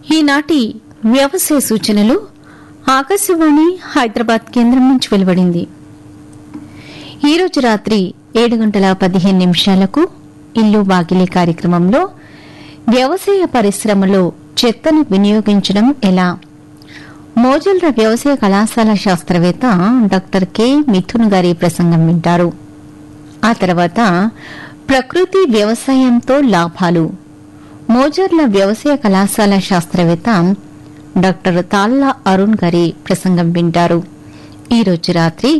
ఈనాటి వ్యవసాయ సూచనలు ఆకాశవాణి హైదరాబాద్ కేంద్రం నుంచి వెలువడింది ఈరోజు రాత్రి ఏడు గంటల పదిహేను నిమిషాలకు ఇల్లు బాగిలి కార్యక్రమంలో వ్యవసాయ పరిశ్రమలో చెత్తను వినియోగించడం ఎలా మోజల్ర వ్యవసాయ కళాశాల శాస్త్రవేత్త డాక్టర్ కె మిథున్ గారి ప్రసంగం వింటారు ఆ తర్వాత ప్రకృతి వ్యవసాయంతో లాభాలు మోజర్ల వ్యవసాయ కళాశాల శాస్త్రవేత్త డాక్టర్ తాళ్ల అరుణ్ గారి ప్రసంగం వింటారు ఈ రోజు రాత్రి